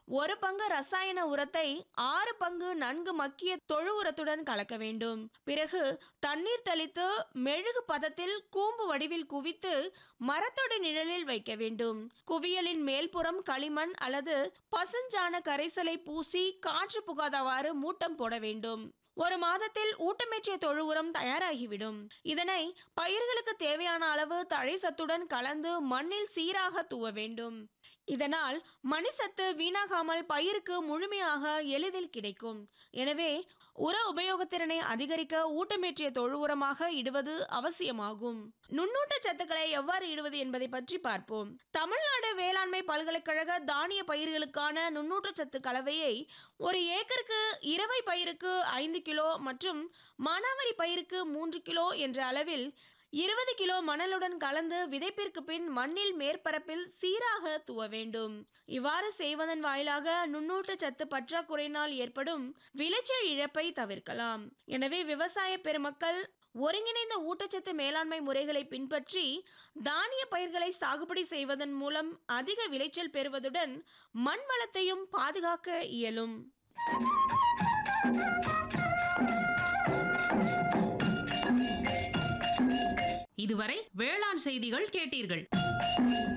ஒரு பங்கு ரசாயன உரத்தை ஆறு பங்கு நன்கு மக்கிய தொழு உரத்துடன் கலக்க வேண்டும் பிறகு தண்ணீர் தெளித்து மெழுகு பதத்தில் கூம்பு வடிவில் குவித்து மரத்தோட நிழலில் வைக்க வேண்டும் குவியலின் மேல்புறம் களிமண் அல்லது பசுஞ்சாண கரைசலை பூசி காற்று புகாதவாறு மூட்டம் போட வேண்டும் ஒரு மாதத்தில் ஊட்டமேற்றிய தொழு உரம் தயாராகிவிடும் இதனை பயிர்களுக்கு தேவையான அளவு தழை சத்துடன் கலந்து மண்ணில் சீராக தூவ வேண்டும் இதனால் மணிசத்து வீணாகாமல் பயிருக்கு முழுமையாக எளிதில் கிடைக்கும் எனவே உர உபயோகத்திறனை அதிகரிக்க ஊட்டமேற்றிய தொழு உரமாக இடுவது அவசியமாகும் நுண்ணூட்ட சத்துக்களை எவ்வாறு இடுவது என்பதை பற்றி பார்ப்போம் தமிழ்நாடு வேளாண்மை பல்கலைக்கழக தானிய பயிர்களுக்கான நுண்ணூட்ட சத்து கலவையை ஒரு ஏக்கருக்கு இரவை பயிருக்கு ஐந்து கிலோ மற்றும் மானாவாரி பயிருக்கு மூன்று கிலோ என்ற அளவில் இருபது கிலோ மணலுடன் கலந்து விதைப்பிற்கு பின் மண்ணில் மேற்பரப்பில் சீராக தூவ வேண்டும் இவ்வாறு செய்வதன் வாயிலாக நுண்ணூட்ட சத்து பற்றாக்குறையினால் ஏற்படும் விளைச்சல் இழப்பை தவிர்க்கலாம் எனவே விவசாய பெருமக்கள் ஒருங்கிணைந்த ஊட்டச்சத்து மேலாண்மை முறைகளை பின்பற்றி தானிய பயிர்களை சாகுபடி செய்வதன் மூலம் அதிக விளைச்சல் பெறுவதுடன் மண் வளத்தையும் பாதுகாக்க இயலும் இதுவரை வேளாண் செய்திகள் கேட்டீர்கள்